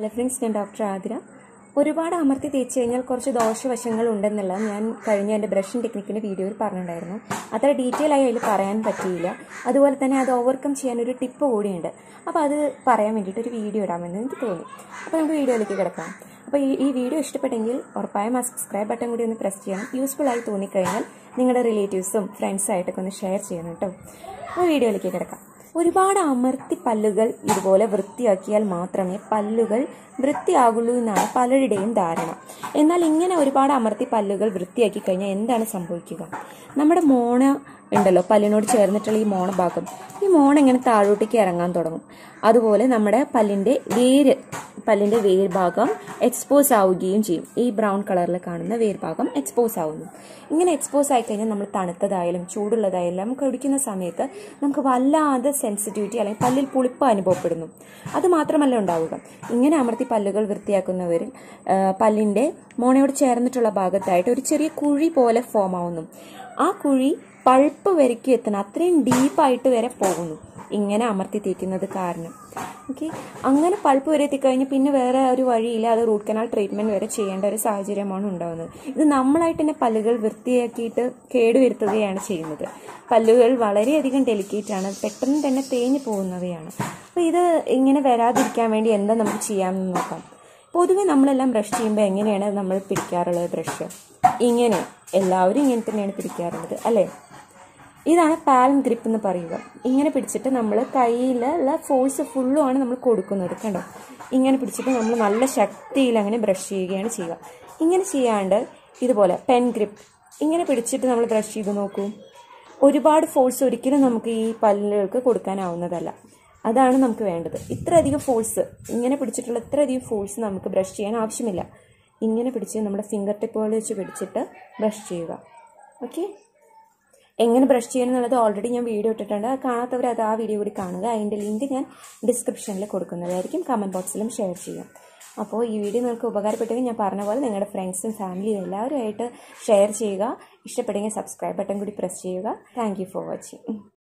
hello friends ഞാൻ doctor Athira ഒരുപാട് അമർത്തി തേച്ച് കഴിഞ്ഞാൽ കുറച്ച് ദോഷവശങ്ങൾ ഉണ്ടെന്നുള്ള ഞാൻ കഴിഞ്ഞ എൻ്റെ ബ്രഷിംഗ് ടെക്നിക്കിൻ്റെ വീഡിയോയിൽ പറഞ്ഞിട്ടുണ്ടായിരുന്നു അത്ര ഡീറ്റെയിൽ ആയി അതിൽ പറയാൻ പറ്റിയില്ല അതുപോലെ തന്നെ അത് ഓവർകം ചെയ്യാൻ ഒരു ടിപ്പ് കൂടിയുണ്ട് അപ്പോൾ അത് പറയാൻ വേണ്ടിയിട്ട് ഒരു വീഡിയോ ഇടാമെന്ന് എനിക്ക് തോന്നി അപ്പോൾ നമുക്ക് വീഡിയോയിലേക്ക് കിടക്കാം അപ്പോൾ ഈ ഈ വീഡിയോ ഇഷ്ടപ്പെട്ടെങ്കിൽ ഉറപ്പായും ആ സബ്സ്ക്രൈബ് ബട്ടൺ കൂടി ഒന്ന് പ്രസ് ചെയ്യണം യൂസ്ഫുൾ ആയി തോന്നിക്കഴിഞ്ഞാൽ നിങ്ങളുടെ റിലേറ്റീവ്സും ഫ്രണ്ട്സായിട്ടൊക്കെ ഒന്ന് ഷെയർ ചെയ്യണം കേട്ടോ അപ്പോൾ വീഡിയോയിലേക്ക് കിടക്കാം ഒരുപാട് അമർത്തി പല്ലുകൾ ഇതുപോലെ വൃത്തിയാക്കിയാൽ മാത്രമേ പല്ലുകൾ വൃത്തിയാകുള്ളൂ എന്നാണ് പലരുടെയും ധാരണ എന്നാൽ ഇങ്ങനെ ഒരുപാട് അമർത്തി പല്ലുകൾ വൃത്തിയാക്കി കഴിഞ്ഞാൽ എന്താണ് സംഭവിക്കുക നമ്മുടെ മോണ ഉണ്ടല്ലോ പല്ലിനോട് ചേർന്നിട്ടുള്ള ഈ മോണ ഭാഗം ഈ മോണ ഇങ്ങനെ താഴോട്ടേക്ക് ഇറങ്ങാൻ തുടങ്ങും അതുപോലെ നമ്മുടെ പല്ലിന്റെ വേര് പല്ലിന്റെ വേർഭാഗം എക്സ്പോസ് ആവുകയും ചെയ്യും ഈ ബ്രൗൺ കളറിൽ കാണുന്ന വേർഭാഗം എക്സ്പോസ് ആവുന്നു ഇങ്ങനെ എക്സ്പോസ് ആയി കഴിഞ്ഞാൽ നമ്മൾ തണുത്തതായാലും ചൂടുള്ളതായാലും നമുക്ക് കുടിക്കുന്ന സമയത്ത് നമുക്ക് വല്ലാതെ സെൻസിറ്റിവിറ്റി അല്ലെങ്കിൽ പല്ലിൽ പുളിപ്പ് അനുഭവപ്പെടുന്നു അത് മാത്രമല്ല ഉണ്ടാവുക ഇങ്ങനെ അമർത്തി പല്ലുകൾ വൃത്തിയാക്കുന്നവരിൽ ആ, പല്ലിന്റെ മോണയോട് ചേർന്നിട്ടുള്ള ഭാഗത്തായിട്ട് ഒരു ചെറിയ കുഴി പോലെ ഫോം ആവുന്നു ആ കുഴി പൾപ്പ് വരയ്ക്ക് എത്തണം അത്രയും ഡീപ്പായിട്ട് വരെ പോകുന്നു ഇങ്ങനെ അമർത്തി തേക്കുന്നത് കാരണം ഓക്കെ അങ്ങനെ പൾപ്പ് വരെ എത്തിക്കഴിഞ്ഞ് പിന്നെ വേറെ ഒരു വഴിയില്ല അത് റൂട്ട് കനാൽ ട്രീറ്റ്മെന്റ് വരെ ചെയ്യേണ്ട ഒരു സാഹചര്യമാണ് ഉണ്ടാകുന്നത് ഇത് നമ്മളായിട്ട് തന്നെ പല്ലുകൾ വൃത്തിയാക്കിയിട്ട് കേടുവരുത്തുകയാണ് ചെയ്യുന്നത് പല്ലുകൾ വളരെയധികം ഡെലിക്കേറ്റ് ആണ് പെട്ടെന്ന് തന്നെ തേഞ്ഞു പോകുന്നവയാണ് അപ്പോൾ ഇത് ഇങ്ങനെ വരാതിരിക്കാൻ വേണ്ടി എന്താ നമുക്ക് ചെയ്യാമെന്ന് നോക്കാം പൊതുവെ നമ്മളെല്ലാം ബ്രഷ് ചെയ്യുമ്പോൾ എങ്ങനെയാണ് നമ്മൾ പിടിക്കാറുള്ളത് ബ്രഷ് ഇങ്ങനെ എല്ലാവരും ഇങ്ങനെ തന്നെയാണ് പിടിക്കാറുള്ളത് അല്ലേ ഇതാണ് പാലം ഗ്രിപ്പ് എന്ന് പറയുക ഇങ്ങനെ പിടിച്ചിട്ട് നമ്മൾ കയ്യിലുള്ള ഫോഴ്സ് ഫുള്ളുമാണ് നമ്മൾ കൊടുക്കുന്നത് കണ്ടോ ഇങ്ങനെ പിടിച്ചിട്ട് നമ്മൾ നല്ല ശക്തിയിൽ അങ്ങനെ ബ്രഷ് ചെയ്യുകയാണ് ചെയ്യുക ഇങ്ങനെ ചെയ്യാണ്ട് ഇതുപോലെ പെൻ ഗ്രിപ്പ് ഇങ്ങനെ പിടിച്ചിട്ട് നമ്മൾ ബ്രഷ് ചെയ്ത് നോക്കൂ ഒരുപാട് ഫോഴ്സ് ഒരിക്കലും നമുക്ക് ഈ പല്ലുകൾക്ക് കൊടുക്കാനാവുന്നതല്ല അതാണ് നമുക്ക് വേണ്ടത് ഇത്രയധികം ഫോഴ്സ് ഇങ്ങനെ പിടിച്ചിട്ടുള്ള ഇത്രയധികം ഫോഴ്സ് നമുക്ക് ബ്രഷ് ചെയ്യാൻ ആവശ്യമില്ല ഇങ്ങനെ പിടിച്ച് നമ്മുടെ ഫിംഗർ ടിപ്പുകൾ വെച്ച് പിടിച്ചിട്ട് ബ്രഷ് ചെയ്യുക ഓക്കെ എങ്ങനെ ബ്രഷ് ചെയ്യണം എന്നുള്ളത് ഓൾറെഡി ഞാൻ വീഡിയോ ഇട്ടിട്ടുണ്ട് അത് കാണാത്തവർ അത് ആ വീഡിയോ കൂടി കാണുക അതിൻ്റെ ലിങ്ക് ഞാൻ ഡിസ്ക്രിപ്ഷനിൽ കൊടുക്കുന്നതായിരിക്കും കമൻറ്റ് ബോക്സിലും ഷെയർ ചെയ്യാം അപ്പോൾ ഈ വീഡിയോ നിങ്ങൾക്ക് ഉപകാരപ്പെട്ടെങ്കിൽ ഞാൻ പറഞ്ഞ പോലെ നിങ്ങളുടെ ഫ്രണ്ട്സും ഫാമിലിയും എല്ലാവരുമായിട്ട് ഷെയർ ചെയ്യുക ഇഷ്ടപ്പെട്ടെങ്കിൽ സബ്സ്ക്രൈബ് ബട്ടൺ കൂടി പ്രസ് ചെയ്യുക താങ്ക് യു ഫോർ വാച്ചിങ്